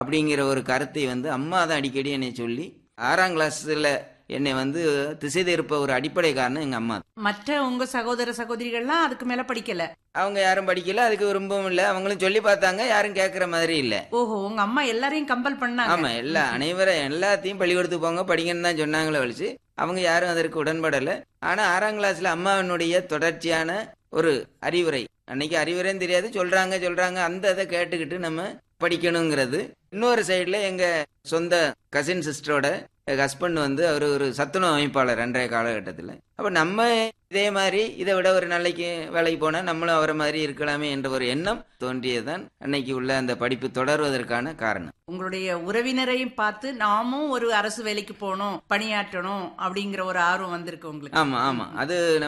அப்படிங்கிற ஒரு கருத்தை வந்து அம்மா தான் அடிக்கடி என்னை சொல்லி ஆறாம் கிளாஸ்ல என்னை வந்து திசை திருப்ப ஒரு அடிப்படை காரணம் எங்க அம்மா மற்ற உங்க சகோதர சகோதரிகள்லாம் அதுக்கு மேல படிக்கல அவங்க யாரும் படிக்கல அதுக்கு விரும்பவும் இல்லை அவங்களும் சொல்லி பார்த்தாங்க யாரும் கேட்குற மாதிரி இல்லை ஓஹோ உங்க அம்மா எல்லாரையும் கம்பல் பண்ணாங்க ஆமா எல்லா அனைவரும் எல்லாத்தையும் பள்ளிக்கூடத்துக்கு போங்க படிங்கன்னு தான் சொன்னாங்களே வலிச்சு அவங்க யாரும் அதற்கு உடன்படலை ஆனா ஆறாம் கிளாஸ்ல அம்மாவினுடைய தொடர்ச்சியான ஒரு அறிவுரை அன்னைக்கு அறிவுரைன்னு தெரியாது சொல்றாங்க சொல்றாங்க அந்த இதை கேட்டுக்கிட்டு நம்ம படிக்கணுங்கிறது இன்னொரு சைடுல எங்க சொந்த கசின் சிஸ்டரோட ஹஸ்பண்ட் வந்து அவர் ஒரு சத்துணவு அமைப்பாளர் அன்றைய காலகட்டத்தில் அப்போ நம்ம இதே மாதிரி இதை விட ஒரு நாளைக்கு வேலைக்கு போனால் நம்மளும் அவரை மாதிரி இருக்கலாமே என்ற ஒரு எண்ணம் தோன்றியதுதான் அன்னைக்கு உள்ள அந்த படிப்பு தொடர்வதற்கான காரணம் உங்களுடைய உறவினரையும் பார்த்து நாமும் ஒரு அரசு வேலைக்கு போகணும் பணியாற்றணும் அப்படிங்கிற ஒரு ஆர்வம் வந்திருக்கு உங்களுக்கு ஆமா ஆமா அது